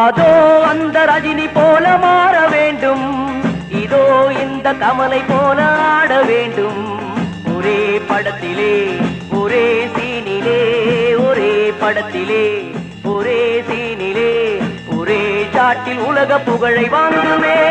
அதோ அந்த ரஜினி போல மாற வேண்டும் இதோ இந்த கமலை போல ஆட வேண்டும் ஒரே படத்திலே ஒரே சீனிலே ஒரே படத்திலே ஒரே சீனிலே ஒரே சாட்டில் உலக புகழை வாங்குமே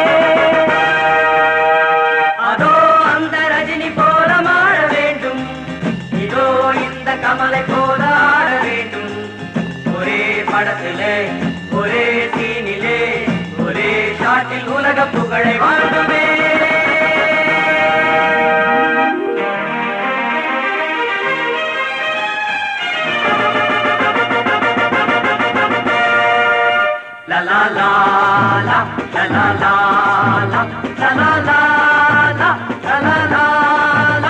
அதோ அந்த ரஜினி போல மாற வேண்டும் இதோ இந்த கமலை போல ஆட வேண்டும் ஒரே படத்திலே ஒரே சீனிலே ஒரே ஷாட்டில் உலக புகழை வாழ்ந்துமே La la la la la la la la la la la la la la la la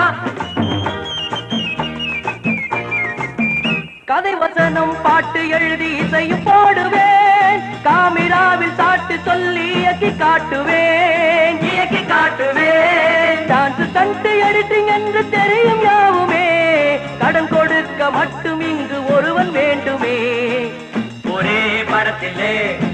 கதை வசனம் பாட்டு எழுதி இசையும் போடுவேன் காமிராவில் சாட்டு சொல்லி இயக்கி காட்டுவேன் இயக்கி காட்டுவேன் டான்ஸ் கண்டு எடிட்டிங் என்று தெரியும் யாவுமே கடன் கொடுக்க மட்டும் இங்கு ஒருவன் வேண்டுமே ஒரே படத்திலே